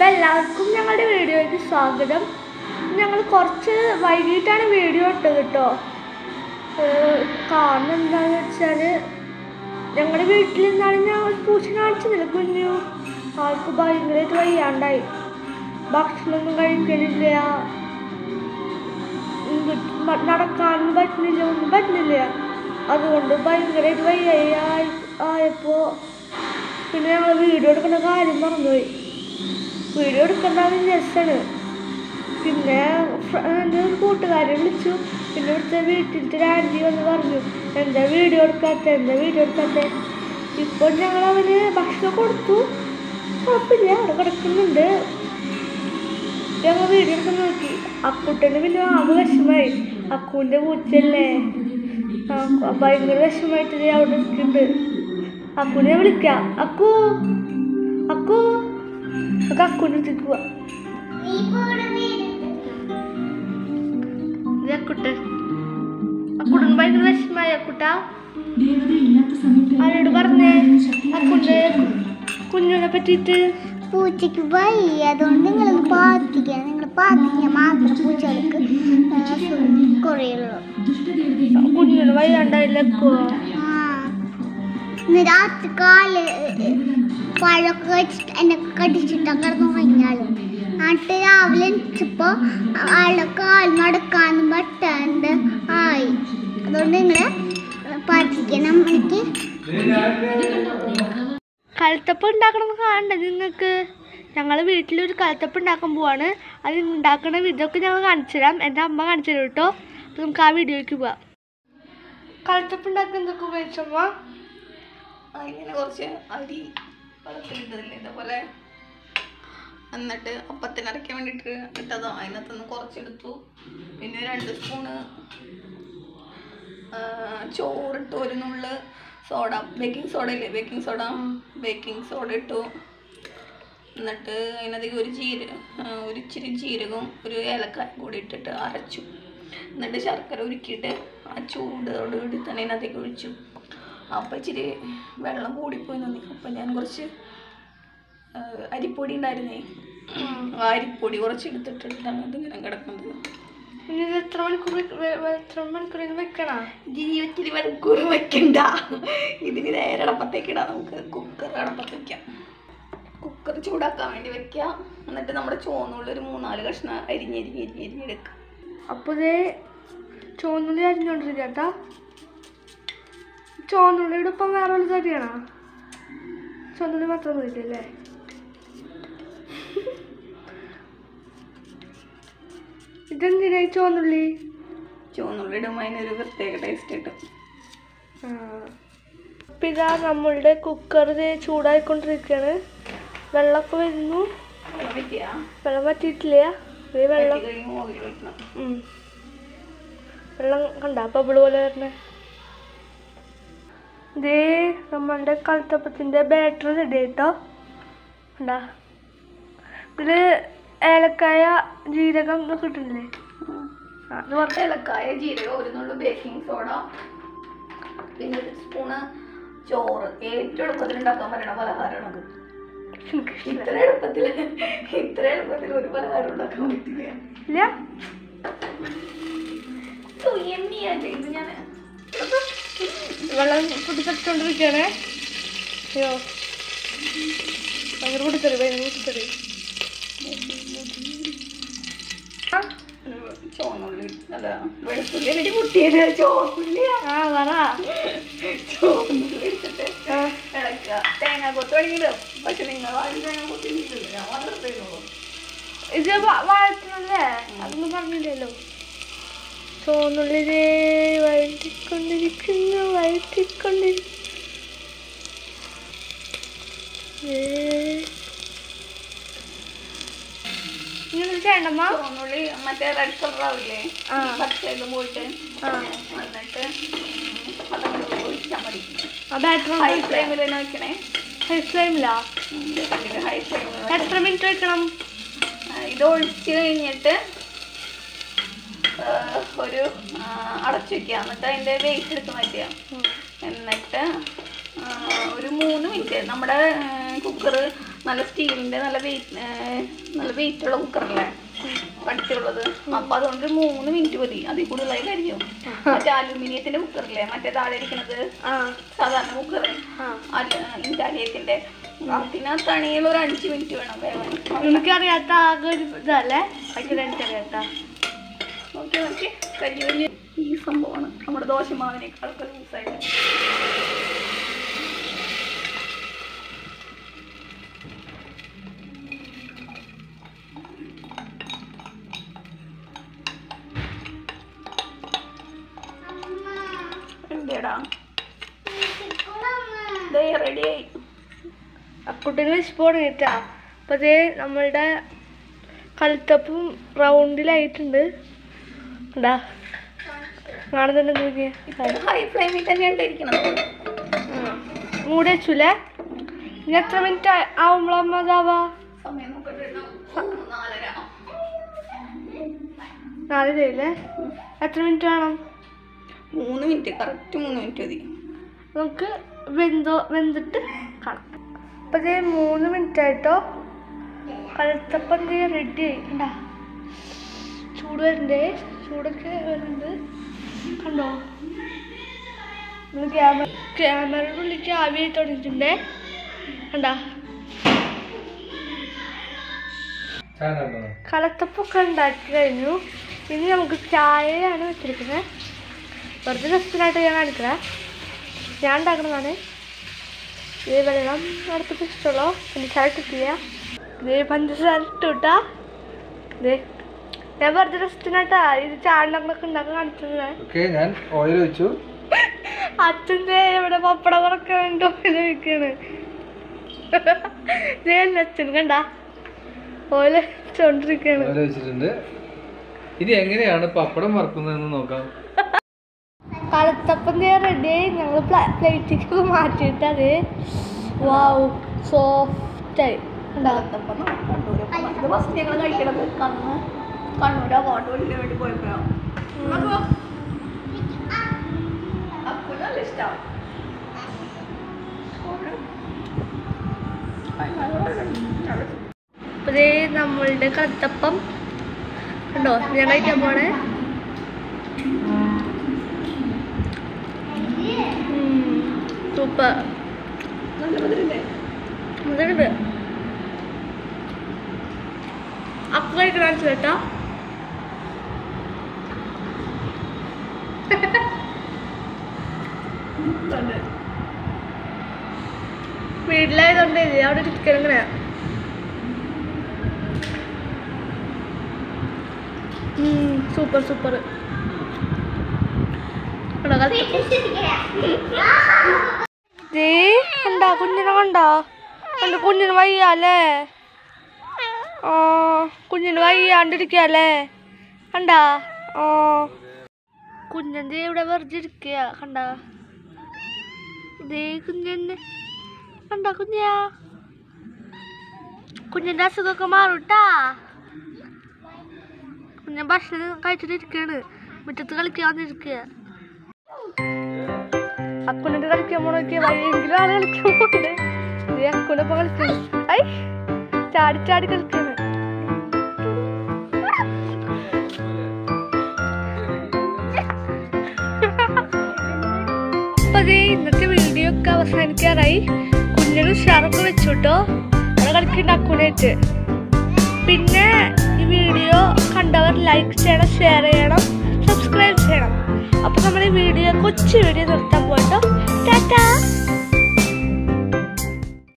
അപ്പോൾ എല്ലാവർക്കും ഞങ്ങളുടെ വീഡിയോയ്ക്ക് സ്വാഗതം ഞങ്ങൾ കുറച്ച് വൈകിട്ടാണ് വീഡിയോ ഇട്ടത് കേട്ടോ ഏഹ് കാരണം എന്താണെന്ന് വെച്ചാൽ ഞങ്ങളുടെ വീട്ടിൽ നിന്നാണ് ഞാൻ ഒരു പൂച്ച കാണിച്ചതില്ല കുഞ്ഞു ആൾക്ക് ഭയങ്കരമായിട്ട് വയ്യാണ്ടായി ഭക്ഷണമൊന്നും കഴിക്കലില്ല ഉം, മ- നടക്കാനൊന്നും പറ്റുന്നില്ല ഒന്നും പറ്റുന്നില്ല അതുകൊണ്ട് ഭയങ്കരമായിട്ട് വയ്യായി ആയപ്പോൾ പിന്നെ ഞങ്ങൾ വീഡിയോ എടുക്കുന്ന കാര്യം മറന്നുപോയി വീഡിയോ എടുക്കേണ്ടത് രസമാണ് പിന്നെ ഫ്ര- എൻ്റെ ഒരു കൂട്ടുകാരെ വിളിച്ചു പിന്നെ ഇവിടുത്തെ വീട്ടിലത്തെ ഒരു ആൻറ്റി വന്ന് പറഞ്ഞു എന്താ വീഡിയോ എടുക്കാത്ത എന്താ വീഡിയോ എടുക്കാത്ത ഇപ്പോൾ ഞങ്ങൾ അവന് ഭക്ഷണം കൊടുത്തു കുഴപ്പമില്ല അവിടെ കിടക്കുന്നുണ്ട് ഞങ്ങൾ വീഡിയോ എടുക്കാൻ നോക്കി അക്കുട്ടന് പിന്നെ ആകെ വിഷമായി അക്കുവിൻ്റെ പൂച്ചല്ലേ ആ, ഭയങ്കര വിഷമായിട്ട് ദേ അവിടെ നിൽക്കുന്നുണ്ട് അക്കുനെ വിളിക്കാം അക്കു അക്കു നമുക്ക് അക്കുൻ്റെ അടുത്തേക്ക് പോവാം ഇത് അക്കുട്ടൻ അക്കുട്ടൻ ഭയങ്കര വിഷമായി അക്കുട്ട ആരോട് പറഞ്ഞേ അക്കുൻ്റെ കുഞ്ഞിനെ പറ്റിയിട്ട് പൂച്ചയ്ക്ക് വയ്യ അതുകൊണ്ട് നിങ്ങളൊന്ന് പ്രാർത്ഥിക്കുക നിങ്ങൾ പ്രാർത്ഥിക്കാൻ മാത്രം പൂച്ചകൾക്ക് കുറയുള്ളൂ കുഞ്ഞിന് വയ്യാണ്ടായില്ല അക്കു ആ ഇന്ന് രാത്രി കാല് പഴമൊക്കെ കഴിച്ചിട്ട് എന്നെ കടിച്ചിട്ടാ കിടന്നു കഴിഞ്ഞാല് എന്നിട്ട് രാവിലെ എണിച്ചപ്പോ ആളുടെ കാൽ നടക്കാനും പറ്റാണ്ട് ആയി അതുകൊണ്ട് നിങ്ങള് പ്രാർത്ഥിക്കണം എനിക്ക് കലത്തപ്പം ഉണ്ടാക്കണം എന്ന് കാണണ്ടേ നിങ്ങൾക്ക് ഞങ്ങൾ വീട്ടിലൊരു കലത്തപ്പം ഉണ്ടാക്കാൻ പോവാണ് അത് ഉണ്ടാക്കുന്ന വിധമൊക്കെ ഞങ്ങൾ കാണിച്ചു തരാം എൻ്റെ അമ്മ കാണിച്ചു തരും കേട്ടോ അപ്പം നമുക്ക് ആ വീഡിയോയ്ക്ക് പോവാം കലത്തപ്പം ഉണ്ടാക്കാൻ എന്തൊക്കെ ഉപയോഗിച്ചമ്മ ഇങ്ങനെ കുറച്ച് അരി വെള്ളത്തിലിട്ടതില്ലേ ഇതേപോലെ എന്നിട്ട് അപ്പത്തിന് അരയ്ക്കാൻ വേണ്ടിയിട്ട് ഇട്ടതോ അതിനകത്തുനിന്ന് കുറച്ചെടുത്തു പിന്നെ രണ്ട് സ്പൂണ് ആ, ചോറിട്ടു ഒരു നുള്ള് സോഡ ബേക്കിംഗ് സോഡ ഇല്ലേ ബേക്കിംഗ് സോഡ ബേക്കിംഗ് സോഡ ഇട്ടു എന്നിട്ട് അതിനധികം ഒരു ജീര ആ, ഒരു ഇച്ചിരി ജീരകവും ഒരു ഏലക്കായ കൂടി ഇട്ടിട്ട് അരച്ചു എന്നിട്ട് ശർക്കര ഉരുക്കിയിട്ട് ആ ചൂടോടുകൂടി തന്നെ അതിനകത്തേക്ക് ഒഴിച്ചു അപ്പം ഇച്ചിരി വെള്ളം കൂടിപ്പോയി തോന്നി അപ്പം ഞാൻ കുറച്ച് ആ, അരിപ്പൊടി ഉണ്ടായിരുന്നേ ആ അരിപ്പൊടി കുറച്ച് എടുത്തിട്ടിട്ടാണ് ഇതിങ്ങനെ കിടക്കുന്നത് ഇനി ഇത് എത്ര മണിക്കൂർ വെക്ക- വെ- വെ- എത്ര മണിക്കൂർ ഇത് വെക്കണം ഇനി ഒത്തിരി മണിക്കൂർ വെക്കണ്ട ഇതിന് നേരെ അടപ്പത്തേക്ക് ഇടാം നമുക്ക് കുക്കർ അടപ്പത്ത് വെക്കാം കുക്കർ ചൂടാക്കാൻ വേണ്ടി വെക്കാം എന്നിട്ട് നമ്മുടെ ചോന്നുള്ള ഒരു മൂന്നാല് കഷ്ണം അരിഞ്ഞരിഞ്ഞ് അരിഞ്ഞരിഞ്ഞെടുക്കാം അപ്പോൾ ഇതേ ചുവന്നുള്ളി അരിഞ്ഞോണ്ടിരിക്കുക കേട്ടോ ചുവന്നുള്ളിയുടെ ഒപ്പം വേറെ വല്ല കറിയാണോ ചുവന്നുള്ളി മാത്രം മതിയല്ലേ ഇതെന്തിനാ ഈ ചുവന്നുള്ളി ചുവന്നുള്ളി ഇടുമ്പോൾ അതിനൊരു പ്രത്യേക ടേസ്റ്റ് കിട്ടും ആ. അപ്പം ഇതാ നമ്മളുടെ കുക്കർ ഇത് ചൂടായിക്കൊണ്ടിരിക്കുകയാണ് വെള്ളമൊക്കെ വരുന്നു വെള്ളം വെക്കുക വെള്ളം പറ്റിയിട്ടില്ല ഇത് വെള്ളം വെട്ടി കഴിയുമ്പോൾ ഓയിൽ ഒഴിക്കണം ഉം. വെള്ളം കണ്ട ബബിള് പോലെ വരണേ ഇതേ നമ്മളുടെ കൽത്തപ്പത്തിൻ്റെ ബാറ്ററി റെഡി ആയിട്ടോ കണ്ടാ ഇതില് ഏലക്കായ ജീരകം എന്നൊക്കെ ഇട്ടില്ലേ ആ, അത് കുറച്ച് ഏലക്കായ ജീരകം ഒരു നുള്ളു ബേക്കിംഗ് സോഡ പിന്നെ ഒരു സ്പൂണ് ചോറ് ഏറ്റവും എളുപ്പത്തിൽ ഉണ്ടാക്കാൻ പറ്റണ പലഹാരമാണ് എനിക്ക് ഇത്ര എളുപ്പത്തിൽ ഇത്ര എളുപ്പത്തിൽ ഒരു പലഹാരം ഉണ്ടാക്കാൻ പറ്റില്ല ഇല്ല So yummy ആയിട്ട് ഇത് ഞാൻ വെള്ളം പൊട്ടിത്തെറിച്ചോണ്ടിരിക്കുകയാണ് അയ്യോ ഭയങ്കര പൊട്ടിത്തെറി ഭയങ്കര പൊട്ടിത്തെറി ആ ചോന്നുള്ളി അല്ല വെളുത്തുള്ളി എനിക്ക് കുട്ടിയത് ചോന്നുള്ളിയാ ആ പറ ചോന്നുള്ളി എടുത്തിട്ട് ആ ഇളക്കുക തേങ്ങ കൊത്ത് വേണമെങ്കിലും പക്ഷെ നിങ്ങൾ ആരും തേങ്ങ കൊത്തി ഇട്ടില്ല ഞാൻ മാത്രം തേങ്ങുള്ളൂ ഇത് വഴറ്റണല്ലേ അതൊന്നും പറഞ്ഞില്ലല്ലോ ചോന്നുള്ളി ദേ വഴറ്റിക്കൊണ്ടിരിക്കുന്നു വഴറ്റിക്കൊണ്ടിരിക്കുന്നു ഇങ്ങനെ ചെയ്യണ്ടമ്മ ചോന്നുള്ളി മറ്റേ റെഡ് കളർ ആവില്ലേ ആ. പച്ചയിൽ പോയിട്ട് ആ. എന്നിട്ട് അതങ്ങോട്ട് ഒഴിച്ചാൽ മതി ആ ബാറ്റർ ഹൈ ഫ്ലെയിമിൽ തന്നെ വെക്കണേ ഹൈ ഫ്ലെയിമിലാ ഹൈ ഫ്ലെയിമിൽ എത്ര മിനിറ്റ് വെക്കണം ഇത് ഒഴിച്ച് കഴിഞ്ഞിട്ട് ആ, ഒരു ആ, അടച്ചു വെക്കുക എന്നിട്ട് അതിൻ്റെ വെയിറ്റ് എടുത്ത് മാറ്റുക എന്നിട്ട് ആ, ഒരു മൂന്ന് മിനിറ്റ് നമ്മുടെ കുക്കർ നല്ല സ്റ്റീലിന്റെ നല്ല വെയിറ്റ് നല്ല വെയിറ്റ് ഉള്ള കുക്കറല്ലേ കട്ടിയുള്ളത് അപ്പൊ അതുകൊണ്ട് മൂന്ന് മിനിറ്റ് മതി അതിൽ കൂടുതലായി കരിയും മറ്റേ അലുമിനിയത്തിന്റെ കുക്കറില്ലേ മറ്റേ താഴെ ഇരിക്കുന്നത് ആ സാധാരണ കുക്കർ ആ ഇറ്റാലിയത്തിന്റെ അതിനകത്താണെങ്കിൽ ഒരു അഞ്ച് മിനിറ്റ് വേണം വേവാൻ എനിക്കറിയാത്ത ആകെ ഒരു ഇതല്ലേ പക്ഷെ എനിക്കറിയാത്ത നോക്കി നോക്കി കരിഞ്ഞു കരിഞ്ഞ് ഈ സംഭവമാണ് നമ്മുടെ ദോശമാവിനേക്കാളൊക്കെ ലൂസായിട്ട് എന്തേടാ ദേ റെഡിയായി അക്കുട്ടിന് സ്പൂൺ കിട്ടാ അപ്പൊ അതേ നമ്മളുടെ കഴുത്തപ്പും റൗണ്ടിലായിട്ടുണ്ട് എന്താ കാണുന്നുണ്ട് നോക്കിയേ ഹൈ ഫ്ലെയിമിൽ തന്നെയാണ് ഇരിക്കുന്നത് മൂടി വെച്ചൂലേ ഇനി എത്ര മിനിറ്റ് ആവുമ്പോഴാ അതാവാ സമയം നോക്കട്ടെ നാലര നാല് ചെയ്യില്ലേ എത്ര മിനിറ്റ് വേണം മൂന്ന് മിനിറ്റ് കറക്റ്റ് മൂന്ന് മിനിറ്റ് മതി നമുക്ക് വെന്തോ വെന്തിട്ട് കാണാം അപ്പം ഇത് മൂന്ന് മിനിറ്റ് ആയിട്ടോ കഴുത്തപ്പം എന്ത് റെഡി ആയി കണ്ടാ ചൂട് വരണ്ടേ ചൂടൊക്കെ വരുന്നുണ്ട് കണ്ടോ നമ്മൾ ക്യാമറ ക്യാമറയുടെ ഉള്ളിലേക്ക് ആവിയായി തുടങ്ങിയിട്ടുണ്ടേ കണ്ടാ കളത്തപ്പൊക്കെ ഉണ്ടാക്കി കഴിഞ്ഞു ഇനി നമുക്ക് ചായയാണ് വെച്ചിരിക്കുന്നത് വെറുതെ ജസ്റ്റിനായിട്ട് ഞാൻ കാണിക്കണേ ഞാൻ ഉണ്ടാക്കുന്നതാണ് ഇത് വെള്ളം അടുത്തത് ഇഷ്ടമുള്ളൂ പിന്നെ ചായ ഇട്ടിട്ടില്ല ഇത് പഞ്ചസാര ഇട്ടുട്ടാ ഇത് ഞാൻ വെറുതെ ജസ്റ്റിനായിട്ടാ ഇത് ചായ ഉണ്ടാക്കണൊക്കെ ഉണ്ടാക്കാൻ കാണിച്ചത് ഓക്കെ ഞാൻ ഓയിൽ വെച്ചു അച്ഛൻ്റെ ഇവിടെ പപ്പടം കുറക്കാൻ വേണ്ടി ഓയിൽ ഒഴിക്കാണ് ഇതേ അച്ഛൻ കണ്ട ഓയിൽ വെച്ചോണ്ടിരിക്കാണ് ഓയിൽ വെച്ചിട്ടുണ്ട് ഇനി എങ്ങനെയാണ് പപ്പടം വറക്കുന്നതെന്ന് നോക്കാം കലത്തപ്പം റെഡി ഞങ്ങൾ പ്ലേറ്റിലേക്ക് മാറ്റിയിട്ട് അത് വാവ് സോഫ്റ്റായി ഉണ്ടാകത്തപ്പം കണ്ണൂരപ്പം ഇത് ഫസ്റ്റ് ഞങ്ങൾ കഴിക്കണത് കണ്ണ് കണ്ണൂർ അവാർഡ് വേണ്ടി വേണ്ടി പോയപ്പോഴാണ് അപ്പു നല്ല ഇഷ്ടമാണ് അപ്പോൾ ഇതേ നമ്മളുടെ കലത്തപ്പം ഉണ്ടോ ഞാൻ കഴിക്കാൻ പോണേ സൂപ്പർ നല്ല മധുരല്ലേ എന്നിട്ടുണ്ട് അപ്പൊ കഴിക്കണ ചേട്ടാ വീട്ടിലായതുകൊണ്ട് അവിടെ ഇരിക്കണം ഇങ്ങനെ സൂപ്പർ സൂപ്പർ ദേ കണ്ടാ കുഞ്ഞിനെ കണ്ടാ എൻ്റെ കുഞ്ഞിന് വയ്യാലേ ആ കുഞ്ഞിന് വയ്യാണ്ടിരിക്കല്ലേ കണ്ടാ ആ കുഞ്ഞൻ്റെ ഇവിടെ വെറുതെ ഇരിക്കുക കണ്ടാ ദേ കുഞ്ഞന് കണ്ടാ കുഞ്ഞാ കുഞ്ഞിൻ്റെ അസുഖമൊക്കെ മാറൂട്ടാ കുഞ്ഞൻ ഭക്ഷണം കഴിച്ചിട്ടിരിക്കാണ് മുറ്റത്ത് കളിക്കാൻ വന്നിരിക്കുക അക്കുണിട്ട് കളിക്കാൻ പോണൊക്കെ വഴിയെങ്കിലും ആള് കളിക്കാൻ പോണ്ട് നീ അക്കുണിപ്പം കളിക്കുന്നു ഐ ചാടി ചാടി കളിക്കാണ് അപ്പൊ ദേ ഇന്നത്തെ വീഡിയോ ഒക്കെ അവസാനിക്കാറായി കുഞ്ഞിന് ഉഷാറൊക്കെ വെച്ചു കേട്ടോ അവിടെ കളിക്കുന്നുണ്ട് അക്കുണായിട്ട് പിന്നെ ഈ വീഡിയോ കണ്ടവർ ലൈക്ക് ചെയ്യണം ഷെയർ ചെയ്യണം സബ്സ്ക്രൈബ് ചെയ്യണം അപ്പോൾ നമ്മൾ ഈ വീഡിയോ കൊച്ചു വീഡിയോ നിർത്താൻ പോയിട്ടോ